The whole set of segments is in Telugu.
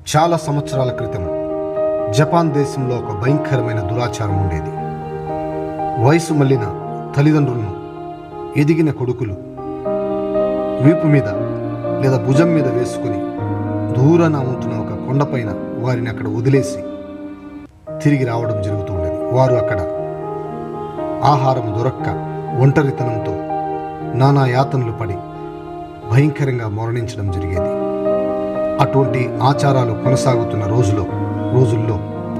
చాలా సంవత్సరాల క్రితం జపాన్ దేశంలో ఒక భయంకరమైన దురాచారం ఉండేది వయసు మళ్ళిన తల్లిదండ్రులను ఎదిగిన కొడుకులు వీపు మీద లేదా భుజం మీద వేసుకుని దూరాన ఉంటున్న ఒక కొండపైన వారిని అక్కడ వదిలేసి తిరిగి రావడం జరుగుతూ ఉండేది వారు అక్కడ ఆహారం దొరక్క ఒంటరితనంతో నానా యాతనలు పడి భయంకరంగా మరణించడం జరిగేది అటువంటి ఆచారాలు కొనసాగుతున్న రోజులో రోజుల్లో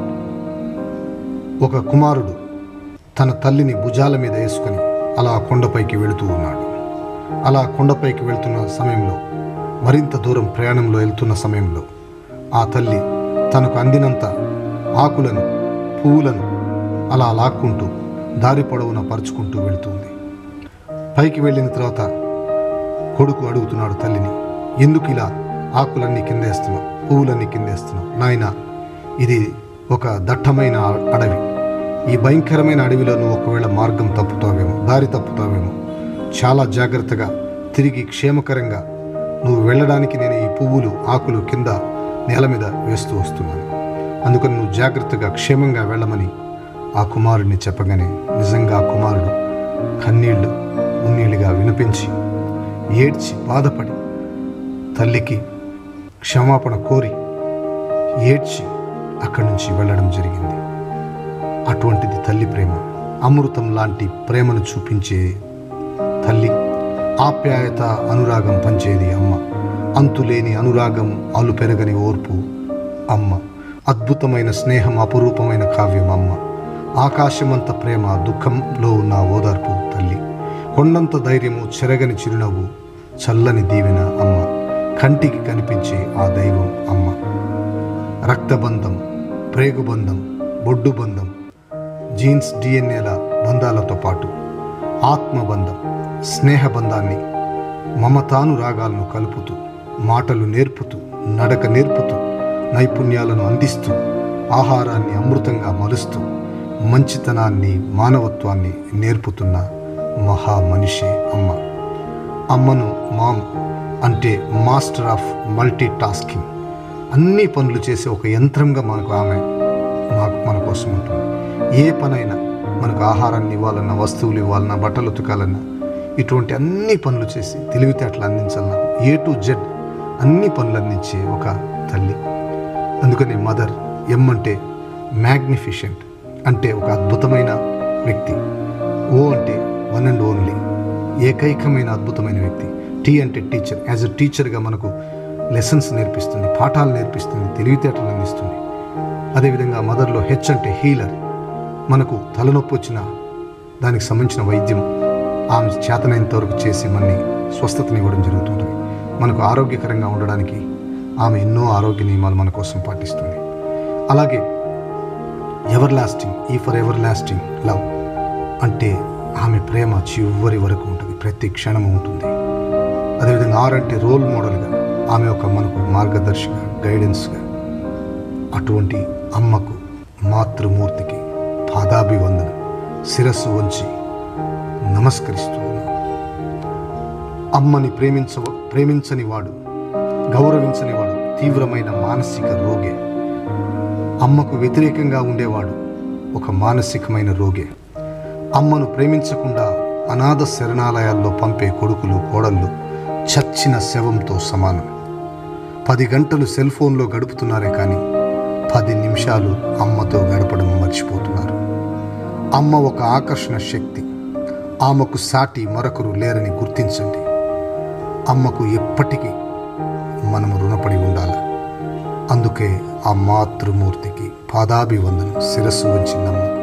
ఒక కుమారుడు తన తల్లిని భుజాల మీద వేసుకొని అలా కొండపైకి వెళుతూ ఉన్నాడు అలా కొండపైకి వెళ్తున్న సమయంలో మరింత దూరం ప్రయాణంలో వెళ్తున్న సమయంలో ఆ తల్లి తనకు అందినంత ఆకులను పువ్వులను అలా లాక్కుంటూ దారి పొడవున పరుచుకుంటూ వెళుతుంది పైకి వెళ్ళిన తర్వాత కొడుకు అడుగుతున్నాడు తల్లిని ఎందుకు ఇలా ఆకులన్నీ కిందేస్తున్నావు పువ్వులన్నీ కిందేస్తున్నావు నాయన ఇది ఒక దట్టమైన అడవి ఈ భయంకరమైన అడవిలో నువ్వు ఒకవేళ మార్గం తప్పుతావేమో దారి తప్పుతావేమో చాలా జాగ్రత్తగా తిరిగి క్షేమకరంగా నువ్వు వెళ్ళడానికి నేను ఈ పువ్వులు ఆకులు కింద నేల మీద వేస్తూ వస్తున్నాను అందుకని నువ్వు జాగ్రత్తగా క్షేమంగా వెళ్ళమని ఆ కుమారుడిని చెప్పగానే నిజంగా ఆ కుమారుడు కన్నీళ్లు ఉన్నీళ్ళుగా వినిపించి ఏడ్చి బాధపడి తల్లికి క్షమాపణ కోరి ఏడ్చి అక్కడి నుంచి వెళ్ళడం జరిగింది అటువంటిది తల్లి ప్రేమ అమృతం లాంటి ప్రేమను చూపించే తల్లి ఆప్యాయత అనురాగం పంచేది అమ్మ అంతులేని అనురాగం అలు పెరగని ఓర్పు అమ్మ అద్భుతమైన స్నేహం అపురూపమైన కావ్యం అమ్మ ఆకాశమంత ప్రేమ దుఃఖంలో ఉన్న ఓదార్పు తల్లి కొండంత ధైర్యము చెరగని చిరునవ్వు చల్లని దీవెన అమ్మ కంటికి కనిపించే ఆ దైవం అమ్మ రక్తబంధం ప్రేగుబంధం బొడ్డు బంధం జీన్స్ డిఎన్ఏల బంధాలతో పాటు ఆత్మబంధం స్నేహబంధాన్ని మమతానురాగాలను కలుపుతూ మాటలు నేర్పుతూ నడక నేర్పుతూ నైపుణ్యాలను అందిస్తూ ఆహారాన్ని అమృతంగా మలుస్తూ మంచితనాన్ని మానవత్వాన్ని నేర్పుతున్న మహా మనిషి అమ్మ అమ్మను మామ్ అంటే మాస్టర్ ఆఫ్ మల్టీ టాస్కింగ్ అన్ని పనులు చేసే ఒక యంత్రంగా మనకు ఆమె మాకు మన కోసం ఉంటుంది ఏ పనైనా మనకు ఆహారాన్ని ఇవ్వాలన్నా వస్తువులు ఇవ్వాలన్నా బట్టలు ఉతకాలన్నా ఇటువంటి అన్ని పనులు చేసి తెలివితేటలు అందించాలన్నా ఏ టు జెడ్ అన్ని పనులు అందించే ఒక తల్లి అందుకని మదర్ ఎం అంటే మ్యాగ్నిఫిషెంట్ అంటే ఒక అద్భుతమైన వ్యక్తి ఓ అంటే వన్ అండ్ ఓన్లీ ఏకైకమైన అద్భుతమైన వ్యక్తి టీ అంటే టీచర్ యాజ్ అ టీచర్గా మనకు లెసన్స్ నేర్పిస్తుంది పాఠాలు నేర్పిస్తుంది తెలివితేటలు అందిస్తుంది అదేవిధంగా మదర్లో హెచ్ అంటే హీలర్ మనకు తలనొప్పి వచ్చిన దానికి సంబంధించిన వైద్యం ఆమె చేతనైనంత వరకు చేసి మనని స్వస్థతనివ్వడం జరుగుతుంటుంది మనకు ఆరోగ్యకరంగా ఉండడానికి ఆమె ఎన్నో ఆరోగ్య నియమాలు మన కోసం పాటిస్తుంది అలాగే ఎవర్ లాస్టింగ్ ఈ ఫర్ ఎవర్ లాస్టింగ్ లవ్ అంటే ఆమె ప్రేమ చివరి వరకు ఉంటుంది ప్రతి క్షణం ఉంటుంది అదేవిధంగా ఆర్ అంటే రోల్ మోడల్గా ఆమె ఒక మనకు మార్గదర్శిగా గైడెన్స్గా అటువంటి అమ్మకు మాతృమూర్తికి పాదాభివందనం శిరస్సు వంచి నమస్కరిస్తూ ఉన్నాను అమ్మని ప్రేమించ ప్రేమించని వాడు గౌరవించని వాడు తీవ్రమైన మానసిక రోగే అమ్మకు వ్యతిరేకంగా ఉండేవాడు ఒక మానసికమైన రోగే అమ్మను ప్రేమించకుండా అనాథ శరణాలయాల్లో పంపే కొడుకులు కోడళ్ళు చచ్చిన శవంతో సమానం పది గంటలు సెల్ ఫోన్లో గడుపుతున్నారే కానీ పది నిమిషాలు అమ్మతో గడపడం మర్చిపోతున్నారు అమ్మ ఒక ఆకర్షణ శక్తి ఆమెకు సాటి మరొకరు లేరని గుర్తించండి అమ్మకు ఎప్పటికీ మనము రుణపడి ఉండాలి అందుకే ఆ మాతృమూర్తికి పాదాభివందనం శిరస్సు వంచి నమ్ము